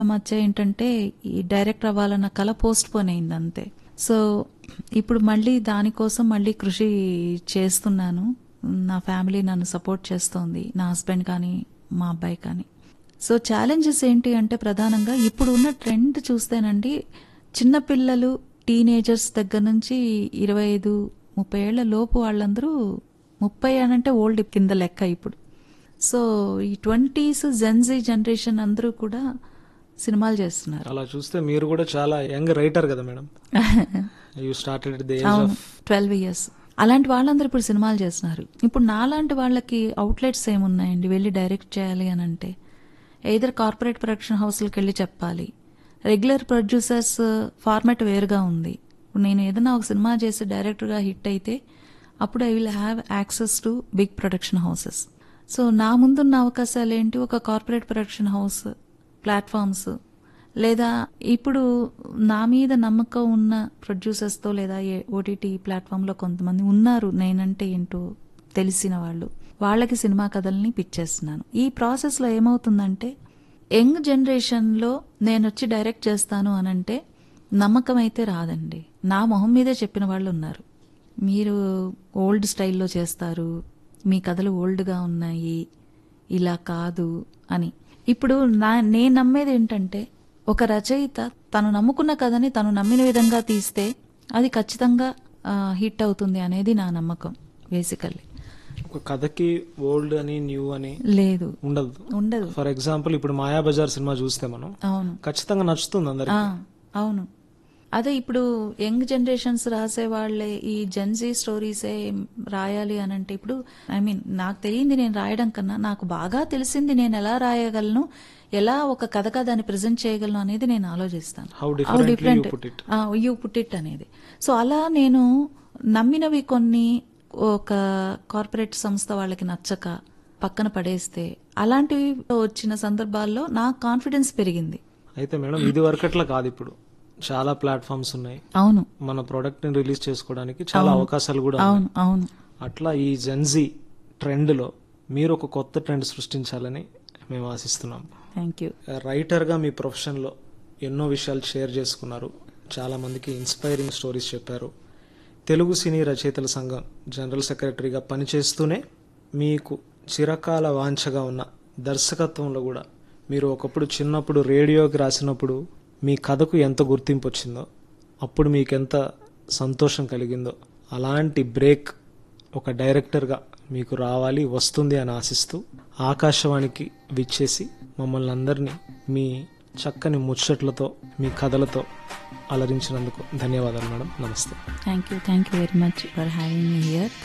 మధ్య ఏంటంటే ఈ డైరెక్టర్ అవ్వాలన్న కళ పోస్ట్ పోన్ అయింది అంతే సో ఇప్పుడు మళ్ళీ దానికోసం మళ్ళీ కృషి చేస్తున్నాను నా ఫ్యామిలీ నన్ను సపోర్ట్ చేస్తోంది నా హస్బెండ్ కానీ మా అబ్బాయి కానీ సో ఛాలెంజెస్ ఏంటి అంటే ప్రధానంగా ఇప్పుడు ఉన్న ట్రెండ్ చూస్తేనండి చిన్నపిల్లలు టీనేజర్స్ దగ్గర నుంచి ఇరవై ఐదు ముప్పై ఏళ్ల లోపు వాళ్ళందరూ ముప్పై అనంటే ఓల్డ్ కింద లెక్క ఇప్పుడు సో ఈ ట్వంటీస్ జెన్జీ జనరేషన్ అందరూ కూడా సినిమాలు చేస్తున్నారు అలా చూస్తే మీరు కూడా చాలా యంగ్ రైటర్ కదా madam you started the age అవును ఆఫ్ ట్వెల్వ్ ఇయర్స్ అలాంటి వాళ్ళందరూ ఇప్పుడు సినిమాలు చేస్తున్నారు ఇప్పుడు నాలాంటి వాళ్ళకి అవుట్లెట్స్ ఏమున్నాయండి వెళ్ళి డైరెక్ట్ చేయాలి అని అంటే ఎయిదర్ కార్పొరేట్ ప్రొడక్షన్ హౌస్లకు వెళ్ళి చెప్పాలి రెగ్యులర్ ప్రొడ్యూసర్స్ ఫార్మాట్ వేరుగా ఉంది ఇప్పుడు నేను ఏదైనా ఒక సినిమా చేసి డైరెక్టర్గా హిట్ అయితే అప్పుడు I will have access to big production houses so నా ముందున్న అవకాశాలు ఏంటి ఒక కార్పొరేట్ ప్రొడక్షన్ హౌస్ ప్లాట్ఫామ్స్ లేదా ఇప్పుడు నా మీద నమ్మకం ఉన్న ప్రొడ్యూసర్స్తో లేదా ఓటీటీ ప్లాట్ఫామ్లో కొంతమంది ఉన్నారు నేనంటే ఏంటో తెలిసిన వాళ్ళు వాళ్ళకి సినిమా కథల్ని పిచ్చేస్తున్నాను ఈ ప్రాసెస్లో ఏమవుతుందంటే యంగ్ జనరేషన్లో నేను వచ్చి డైరెక్ట్ చేస్తాను అనంటే నమ్మకం అయితే రాదండి నా మొహం మీదే చెప్పిన వాళ్ళు ఉన్నారు మీరు ఓల్డ్ స్టైల్లో చేస్తారు మీ కథలు ఓల్డ్గా ఉన్నాయి ఇలా కాదు అని ఇప్పుడు నా నేను నమ్మేది ఏంటంటే ఒక రచయిత తను నమ్ముకున్న కథని తను నమ్మిన విధంగా తీస్తే అది ఖచ్చితంగా హిట్ అవుతుంది అనేది నా నమ్మకం బేసికల్లీ ఒక కథకి ఓల్డ్ అని న్యూ అని లేదు ఉండదు ఉండదు ఫర్ ఎగ్జాంపుల్ ఇప్పుడు మాయాబజార్ సినిమా చూస్తే మనం అవును ఖచ్చితంగా నచ్చుతుంది అందరికి ఆ, అవును అదే ఇప్పుడు యంగ్ జనరేషన్స్ రాసే వాళ్ళే ఈ జెన్జీ స్టోరీసే రాయాలి అని అంటే ఇప్పుడు ఐ మీన్ నాకు తెలియంది నేను రాయడం కన్నా నాకు బాగా తెలిసింది నేను ఎలా రాయగలను ఎలా ఒక కథగా దాన్ని ప్రజెంట్ చేయగలను అనేది నేను ఆలోచిస్తాను how differently you put it you put it అనేది సో అలా నేను నమ్మినవి కొన్ని ఒక కార్పొరేట్ సంస్థ వాళ్ళకి నచ్చక పక్కన పడేస్తే అలాంటివి వచ్చిన సందర్భాల్లో నా కాన్ఫిడెన్స్ పెరిగింది అయితే మేడం ఇది వరకట్లా కాదు ఇప్పుడు చాలా ప్లాట్ఫామ్స్ ఉన్నాయి అవును మన ప్రోడక్ట్ ని రిలీజ్ చేసుకోవడానికి చాలా అవకాశాలు కూడా ఉన్నాయి అవును అవును అట్లా ఈ జెన్జీ ట్రెండ్ లో మీరు ఒక కొత్త ట్రెండ్ సృష్టించాలని మేము ఆశిస్తున్నాం థ్యాంక్ యూ రైటర్ గా మీ ప్రొఫెషన్ లో ఎన్నో విషయాలు షేర్ చేసుకున్నారు చాలా మందికి ఇన్స్పైరింగ్ స్టోరీస్ చెప్పారు తెలుగు సినీ రచయితల సంఘం జనరల్ సెక్రటరీగా పనిచేస్తూనే మీకు చిరకాల వాంఛగా ఉన్న దర్శకత్వంలో కూడా మీరు ఒకప్పుడు చిన్నప్పుడు రేడియోకి రాసినప్పుడు మీ కథకు ఎంత గుర్తింపు వచ్చిందో అప్పుడు మీకు ఎంత సంతోషం కలిగిందో అలాంటి బ్రేక్ ఒక డైరెక్టర్గా మీకు రావాలి వస్తుంది అని ఆశిస్తూ ఆకాశవాణికి విచ్చేసి మమ్మల్ని అందరినీ మీ చక్కని ముచ్చట్లతో మీ కథలతో అలరించినందుకు ధన్యవాదాలు మేడం నమస్తే thank you thank you very much for having me here